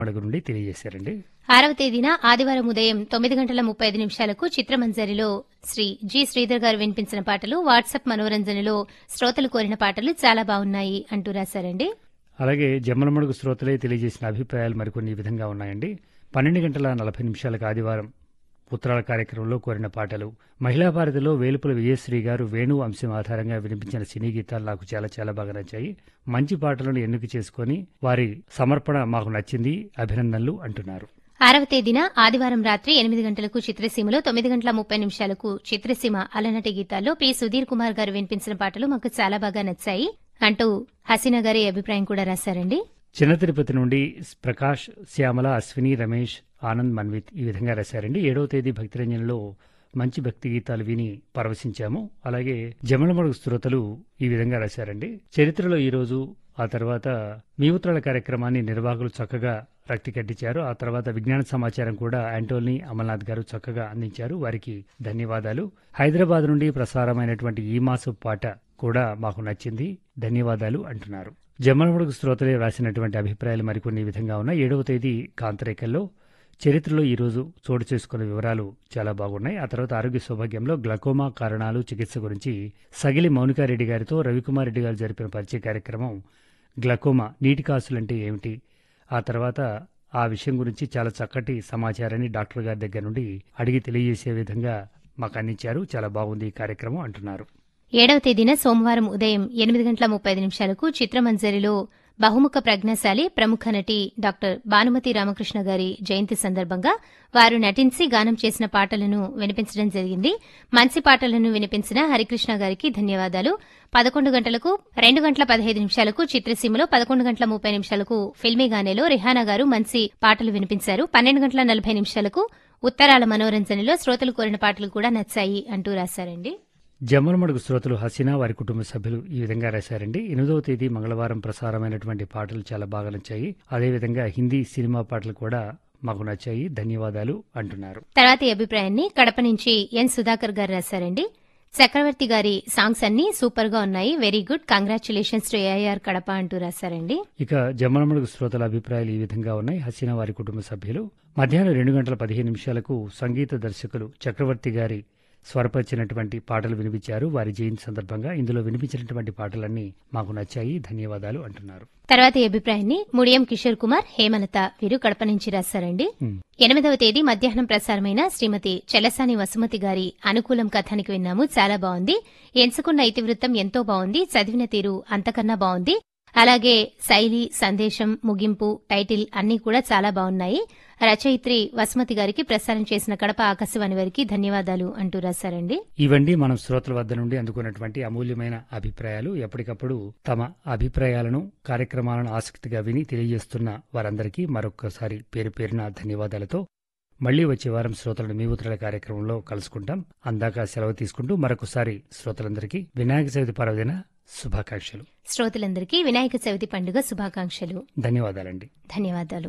అడుగు నుండి తెలియజేశారండి ఆరవ తేదీన ఆదివారం ఉదయం తొమ్మిది గంటల ముప్పై ఐదు నిమిషాలకు చిత్రమంజరిలో శ్రీ జి శ్రీధర్ గారు వినిపించిన పాటలు వాట్సాప్ మనోరంజనలో శ్రోతలు కోరిన పాటలు చాలా బాగున్నాయి అంటూ రాశారండి అలాగే జమ్మలమడుగు శ్రోతలే తెలియజేసిన అభిప్రాయాలు మరికొన్ని ఈ విధంగా ఉన్నాయండి పన్నెండు గంటల నలభై నిమిషాలకు ఆదివారం ఉత్తరాల కార్యక్రమంలో కోరిన పాటలు మహిళా భారతిలో వేలుపుల విజయశ్రీ గారు వేణు అంశం ఆధారంగా వినిపించిన సినీ గీతాలు నాకు చాలా చాలా బాగా నచ్చాయి మంచి పాటలను ఎన్నిక చేసుకొని వారి సమర్పణ మాకు నచ్చింది అభినందనలు అంటున్నారు ఆరవ తేదీన ఆదివారం రాత్రి ఎనిమిది గంటలకు చిత్రసీమలో తొమ్మిది గంటల ముప్పై నిమిషాలకు చిత్రసీమ అలనటి గీతాల్లో పి సుధీర్ కుమార్ గారు వినిపించిన పాటలు మాకు చాలా బాగా నచ్చాయి అంటూ హసీనా గారి అభిప్రాయం కూడా రాశారండి చిన్న తిరుపతి నుండి ప్రకాష్ శ్యామల అశ్విని రమేష్ ఆనంద్ మన్విత్ ఈ విధంగా రాశారండి ఏడవ తేదీ భక్తిరంజన్లో మంచి భక్తి గీతాలు విని పరవశించాము అలాగే జమలమడుగు శ్రోతలు ఈ విధంగా రాశారండి చరిత్రలో ఈ రోజు ఆ తర్వాత మీ ఉత్తరాల కార్యక్రమాన్ని నిర్వాహకులు చక్కగా రక్తి కట్టించారు ఆ తర్వాత విజ్ఞాన సమాచారం కూడా యాంటోనీ అమల్నాథ్ గారు చక్కగా అందించారు వారికి ధన్యవాదాలు హైదరాబాద్ నుండి ప్రసారమైనటువంటి ఈ మాసు పాట కూడా మాకు నచ్చింది ధన్యవాదాలు అంటున్నారు జమ్మలమడుగు శ్రోతలే రాసినటువంటి అభిప్రాయాలు మరికొన్ని ఈ విధంగా ఉన్నాయి ఏడవ తేదీ కాంతరేకల్లో చరిత్రలో ఈ రోజు చోటు చేసుకున్న వివరాలు చాలా బాగున్నాయి ఆ తర్వాత ఆరోగ్య సౌభాగ్యంలో గ్లకోమా కారణాలు చికిత్స గురించి సగిలి మౌనికారెడ్డి గారితో రవికుమార్ రెడ్డి గారు జరిపిన పరిచయ కార్యక్రమం గ్లకోమా నీటి కాసులంటే ఏమిటి ఆ తర్వాత ఆ విషయం గురించి చాలా చక్కటి సమాచారాన్ని డాక్టర్ గారి దగ్గర నుండి అడిగి తెలియజేసే విధంగా మాకు అందించారు చాలా బాగుంది ఈ కార్యక్రమం అంటున్నారు ఏడవ తేదీన సోమవారం ఉదయం ఎనిమిది గంటల ముప్పై ఐదు నిమిషాలకు చిత్రమంజరిలో బహుముఖ ప్రజ్ఞాశాలి ప్రముఖ నటి డాక్టర్ భానుమతి రామకృష్ణ గారి జయంతి సందర్భంగా వారు నటించి గానం చేసిన పాటలను వినిపించడం జరిగింది మంచి పాటలను వినిపించిన హరికృష్ణ గారికి ధన్యవాదాలు పదకొండు గంటలకు రెండు గంటల పదహైదు నిమిషాలకు చిత్రసీమలో పదకొండు గంటల ముప్పై నిమిషాలకు ఫిల్మీ గానేలో రిహానా గారు మంచి పాటలు వినిపించారు పన్నెండు గంటల నలభై నిమిషాలకు ఉత్తరాల మనోరంజనలో శ్రోతలు కోరిన పాటలు కూడా నచ్చాయి అంటూ రాశారండి జమ్మలమడుగు శ్రోతలు హసీనా వారి కుటుంబ సభ్యులు ఈ విధంగా రాశారండి ఎనిమిదవ తేదీ మంగళవారం ప్రసారమైనటువంటి పాటలు చాలా బాగా నచ్చాయి అదేవిధంగా హిందీ సినిమా పాటలు కూడా మాకు నచ్చాయి ధన్యవాదాలు అంటున్నారు తర్వాతి అభిప్రాయాన్ని కడప నుంచి ఎన్ సుధాకర్ గారు రాశారండి చక్రవర్తి గారి సాంగ్స్ అన్ని సూపర్ గా ఉన్నాయి very good congratulations to AIR Kadapa అంటూ రాశారండి ఇక జమ్మలమడుగు శ్రోతల అభిప్రాయాలు ఈ విధంగా ఉన్నాయి హసీనా వారి కుటుంబ సభ్యులు మధ్యాహ్నం రెండు గంటల పదిహేను నిమిషాలకు సంగీత దర్శకులు చక్రవర్తి గారి స్వరపరిచినటువంటి పాటలు వినిపించారు వారి జయంతి సందర్భంగా ఇందులో వినిపించినటువంటి పాటలన్నీ మాకు నచ్చాయి ధన్యవాదాలు అంటున్నారు తర్వాతి అభిప్రాయాన్ని ముడియం కిషోర్ కుమార్ హేమలత వీరు కడప నుంచి రాశారండి ఉమ్. ఎనిమిదవ తేదీ మధ్యాహ్నం ప్రసారమైన శ్రీమతి చెల్లసాని వసుమతి గారి అనుకూలం కథానికి విన్నాము చాలా బాగుంది ఎంచుకున్న ఇతివృత్తం ఎంతో బాగుంది చదివిన తీరు అంతకన్నా బాగుంది అలాగే శైలి సందేశం ముగింపు టైటిల్ అన్నీ కూడా చాలా బాగున్నాయి రచయిత్రి వసుమతి గారికి ప్రసారం చేసిన కడప ఆకాశవాణి వారికి ధన్యవాదాలు అంటూ రాశారండి ఇవండి మనం శ్రోతల వద్ద నుండి అందుకున్నటువంటి అమూల్యమైన అభిప్రాయాలు ఎప్పటికప్పుడు తమ అభిప్రాయాలను కార్యక్రమాలను ఆసక్తిగా విని తెలియజేస్తున్న వారందరికీ మరొక్కసారి పేరు పేరున ధన్యవాదాలతో మళ్లీ వచ్చే వారం శ్రోతలను మీ ఉత్తరాల కార్యక్రమంలో కలుసుకుంటాం అందాక సెలవు తీసుకుంటూ మరొకసారి శ్రోతలందరికీ వినాయక చవితి పర్వదిన శుభాకాంక్షలు శ్రోతలందరికీ వినాయక చవితి పండుగ శుభాకాంక్షలు ధన్యవాదాలండి ధన్యవాదాలు